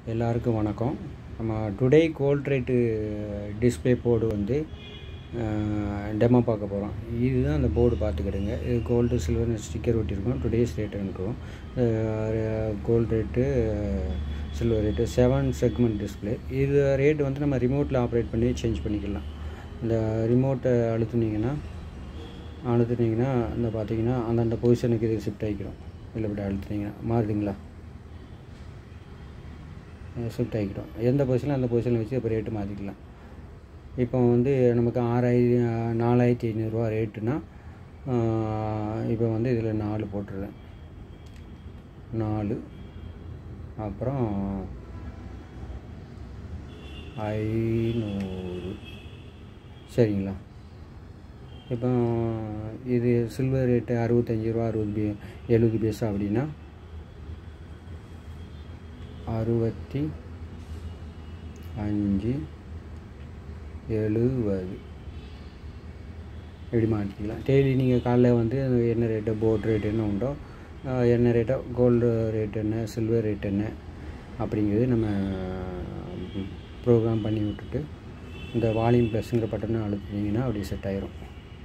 எல்லாருக்கும் வணக்கம் நம்ம today gold rate display board வந்து டெமோ பார்க்க போகிறோம் இதுதான் அந்த போர்டு பார்த்துக்கிடுங்க இது கோல்டு சில்வர் ஸ்டிக்கர் ஒட்டியிருக்கோம் டுடேஸ் ரேட்டுன்றோம் gold rate silver rate seven segment display இது ரேட்டு வந்து நம்ம ரிமோட்டில் ஆப்ரேட் பண்ணி சேஞ்ச் பண்ணிக்கலாம் இந்த ரிமோட்டை அழுத்துனீங்கன்னா அழுத்துனீங்கன்னா இந்த பார்த்தீங்கன்னா அந்தந்த பொசிஷனுக்கு இது ஷிஃப்ட் ஆகிக்கிறோம் இல்லை இப்படி அழுத்துனீங்கன்னா மாறுதுங்களா ஷிஃப்ட் ஆகிக்கிறோம் எந்த பொசிஷனில் அந்த பொசிஷனில் வச்சு இப்போ ரேட்டு மாற்றிக்கலாம் இப்போ வந்து நமக்கு ஆறாயிரத்தி நாலாயிரத்தி ஐநூறுரூவா ரேட்டுனா இப்போ வந்து இதில் நாலு போட்டுருவேன் நாலு அப்புறம் ஐநூறு சரிங்களா இப்போ இது சில்வர் ரேட்டு அறுபத்தஞ்சி ரூபா அறுபது பி எழுபது பைசா அப்படின்னா அறுபத்தி அஞ்சு எழுபது இப்படி மாற்றிக்கலாம் டெய்லி நீங்கள் காலைல வந்து என்ன ரேட்டு போட் ரேட் என்ன உண்டோ என்ன ரேட்டோ கோல்டு ரேட் என்ன சில்வர் ரேட் என்ன அப்படிங்கிறது நம்ம ப்ரோக்ராம் பண்ணி விட்டுட்டு இந்த வால்யூம் ப்ளஸ்ங்கிற பட்டனை அழுத்தினீங்கன்னா அப்படி செட் ஆயிரும்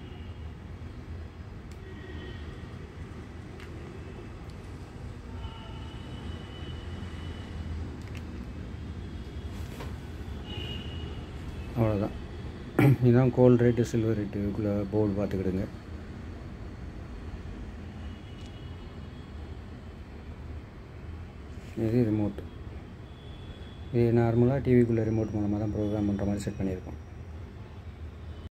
அவ்வளோதான் இதுதான் கோல்டு ரேட்டு சில்வர் ரேட்டு இதுக்குள்ளே போர்டு பார்த்துக்கிடுங்க இது ரிமோட் இது நார்மலாக டிவிக்குள்ளே ரிமோட் மூலமாக தான் ப்ரோக்ராம் பண்ணுற மாதிரி செட் பண்ணியிருக்கோம்